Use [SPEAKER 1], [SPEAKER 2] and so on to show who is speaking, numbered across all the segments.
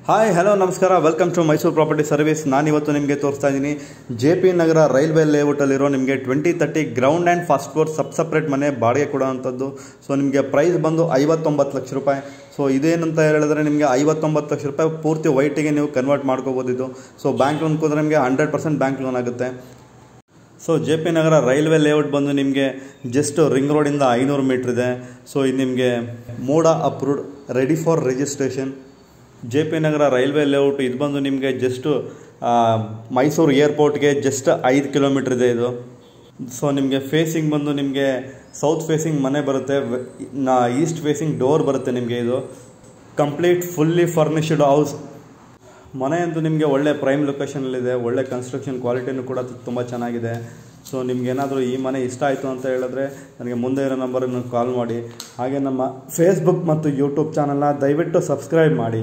[SPEAKER 1] hi hello ನಮಸ್ಕಾರ welcome to Mysuru property service ನಾನಿವತ್ತು ನಿಮಗೆ ತೋರಿಸ್ತಾ ಇದ್ದೀನಿ ಜೆ ಪಿ ನಗರ ರೈಲ್ವೆ ಲೇಔಟಲ್ಲಿರೋ ನಿಮಗೆ twenty thirty ground and first floor ಸಬ್ ಸಪ್ರೇಟ್ ಮನೆ ಬಾಡಿಗೆ ಕೊಡೋವಂಥದ್ದು ಸೊ ನಿಮಗೆ ಪ್ರೈಸ್ ಬಂದು ಐವತ್ತೊಂಬತ್ತು ಲಕ್ಷ ರೂಪಾಯಿ ಸೊ ಇದೇನಂತ ಹೇಳಿದ್ರೆ ನಿಮಗೆ ಐವತ್ತೊಂಬತ್ತು ಲಕ್ಷ ರೂಪಾಯಿ ಪೂರ್ತಿ ವೈಟಿಗೆ ನೀವು ಕನ್ವರ್ಟ್ ಮಾಡ್ಕೋಬೋದು ಇದು ಸೊ ಬ್ಯಾಂಕ್ ಲೋನ್ ಕೂದ್ರೆ ನಿಮಗೆ ಹಂಡ್ರೆಡ್ ಪರ್ಸೆಂಟ್ ಬ್ಯಾಂಕ್ ಲೋನ್ ಆಗುತ್ತೆ so J P Nagar railway layout ಬಂದು ನಿಮಗೆ ಜಸ್ಟ್ ರಿಂಗ್ ರೋಡಿಂದ ಐನೂರು ಮೀಟ್ರ್ ಇದೆ ಸೊ ಇದು ನಿಮಗೆ MUDA approved ready for registration J P Nagar railway layout ಇದು ಬಂದು ನಿಮಗೆ ಜಸ್ಟು ಮೈಸೂರು ಏರ್ಪೋರ್ಟ್ಗೆ ಜಸ್ಟ್ ಐದು ಕಿಲೋಮೀಟ್ರ್ ಇದೆ ಇದು ಸೊ ನಿಮಗೆ ಫೇಸಿಂಗ್ ಬಂದು ನಿಮಗೆ ಸೌತ್ ಫೇಸಿಂಗ್ ಮನೆ ಬರುತ್ತೆ ವೆ- ನಾ ಈಸ್ಟ್ ಫೇಸಿಂಗ್ ಡೋರ್ ಬರುತ್ತೆ ನಿಮಗೆ ಇದು ಕಂಪ್ಲೀಟ್ ಫುಲ್ಲಿ ಫರ್ನಿಶ್ಡ್ ಹೌಸ್ ಮನೆ ಅಂತೂ ನಿಮಗೆ ಒಳ್ಳೆ ಪ್ರೈಮ್ ಲೊಕೇಶನಲ್ಲಿದೆ ಒಳ್ಳೆ ಕನ್ಸ್ಟ್ರಕ್ಷನ್ ಕ್ವಾಲಿಟಿನೂ ಕೂಡ ತುಂಬ ಚೆನ್ನಾಗಿದೆ ಸೊ ನಿಮ್ಗೇನಾದರೂ ಈ ಮನೆ ಇಷ್ಟ ಆಯಿತು ಅಂತ ಹೇಳಿದ್ರೆ ನನಗೆ ಮುಂದೆ ಇರೋ ನಂಬರನ್ನು ಕಾಲ್ ಮಾಡಿ ಹಾಗೆ ನಮ್ಮ ಫೇಸ್ಬುಕ್ ಮತ್ತು ಯೂಟ್ಯೂಬ್ ಚಾನಲ್ನ ದಯವಿಟ್ಟು ಸಬ್ಸ್ಕ್ರೈಬ್ ಮಾಡಿ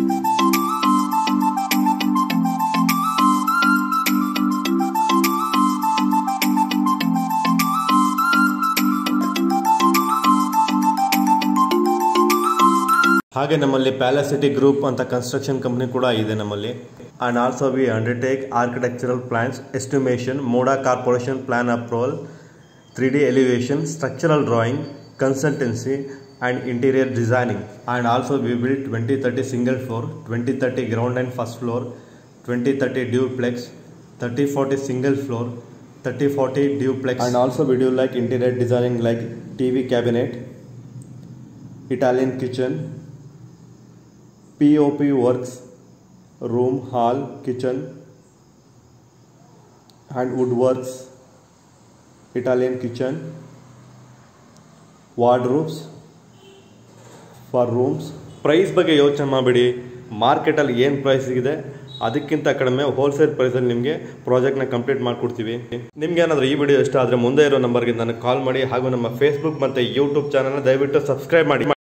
[SPEAKER 2] ಹಾಗೆ ನಮ್ಮಲ್ಲಿ ಪ್ಯಾಲಸಿಟಿ ಗ್ರೂಪ್ ಅಂತ ಕನ್ಸ್ಟ್ರಕ್ಷನ್ ಕಂಪ್ನಿ ಕೂಡ ಇದೆ ನಮ್ಮಲ್ಲಿ and also we undertake architectural plans estimation MUDA corporation plan approval three D elevation structural drawing consultancy and interior designing and also we build twenty thirty single floor twenty thirty ground and first floor twenty thirty duplex thirty forty single floor thirty forty duplex
[SPEAKER 1] and also video like interior designing like T V cabinet Italian kitchen P O P works room hall kitchen and wood works Italian kitchen wardrobes for rooms price ಬಗ್ಗೆ ಯೋಚನೆ ಮಾಡಬೇಡಿ ಮಾರ್ಕೆಟಲ್ಲಿ ಏನು price ಇದೆ ಅದಕ್ಕಿಂತ ಕಡಿಮೆ wholesale ಪ್ರೈಸಲ್ಲಿ ನಿಮಗೆ ಪ್ರಾಜೆಕ್ಟ್ನ ಕಂಪ್ಲೀಟ್ ಮಾಡಿಕೊಡ್ತೀವಿ ನಿಮ್ಗೆ ಏನಾದರೂ ಈ ವಿಡಿಯೋ ಇಷ್ಟ ಆದರೆ ಮುಂದೆ ಇರೋ ನಂಬರ್ಗೆ ನನಗೆ ಕಾಲ್ ಮಾಡಿ ಹಾಗೂ ನಮ್ಮ ಫೇಸ್ಬುಕ್ ಮತ್ತು ಯೂಟ್ಯೂಬ್ ಚಾನಲ್ನ ದಯವಿಟ್ಟು ಸಬ್ಸ್ಕ್ರೈಬ್ ಮಾಡಿ